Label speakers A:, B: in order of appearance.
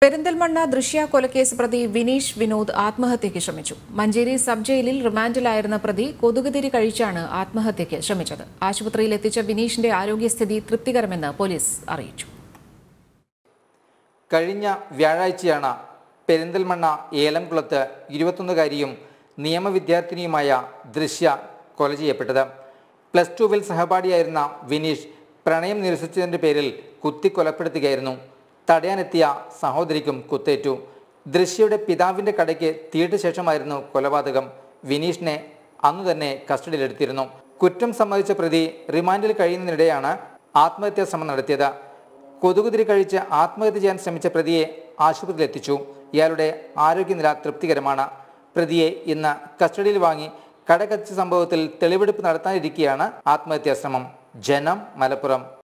A: പെരിന്തൽമണ്ണ ദൃശ്യ കൊലക്കേസ് പ്രതി വിനീഷ് വിനോദ് ആത്മഹത്യയ്ക്ക് ശ്രമിച്ചു മഞ്ചേരി സബ് ജയിലിൽ റിമാൻഡിലായിരുന്ന പ്രതി കൊതുകുതിരി കഴിച്ചാണ് ആത്മഹത്യയ്ക്ക് ശ്രമിച്ചത് ആശുപത്രിയിൽ എത്തിച്ച വിനീഷിന്റെ ആരോഗ്യസ്ഥിതി തൃപ്തികരമെന്ന് പോലീസ് അറിയിച്ചു
B: കഴിഞ്ഞ വ്യാഴാഴ്ചയാണ് പെരിന്തൽമണ്ണ ഏലംകുളത്ത് ഇരുപത്തൊന്നുകാരിയും നിയമവിദ്യാർത്ഥിനിയുമായ ദൃശ്യ കൊല ചെയ്യപ്പെട്ടത് പ്ലസ് ടുവിൽ സഹപാഠിയായിരുന്ന വിനീഷ് പ്രണയം നിരസിച്ചതിൻ്റെ പേരിൽ കുത്തി കൊലപ്പെടുത്തുകയായിരുന്നു തടയാനെത്തിയ സഹോദരിക്കും കുത്തേറ്റു ദൃശ്യയുടെ പിതാവിൻ്റെ കടയ്ക്ക് തീയിട്ട ശേഷമായിരുന്നു കൊലപാതകം വിനീഷിനെ അന്നു തന്നെ കസ്റ്റഡിയിലെടുത്തിരുന്നു കുറ്റം സമ്മതിച്ച പ്രതി റിമാൻഡിൽ കഴിയുന്നതിനിടെയാണ് ആത്മഹത്യാ ശ്രമം നടത്തിയത് കൊതുകുതിരി കഴിച്ച് ആത്മഹത്യ ചെയ്യാൻ ശ്രമിച്ച പ്രതിയെ ആശുപത്രിയിൽ എത്തിച്ചു ഇയാളുടെ ആരോഗ്യനില തൃപ്തികരമാണ് പ്രതിയെ ഇന്ന് കസ്റ്റഡിയിൽ വാങ്ങി കടകച്ച സംഭവത്തിൽ തെളിവെടുപ്പ് നടത്താനിരിക്കെയാണ് ആത്മഹത്യാ ശ്രമം ജനം മലപ്പുറം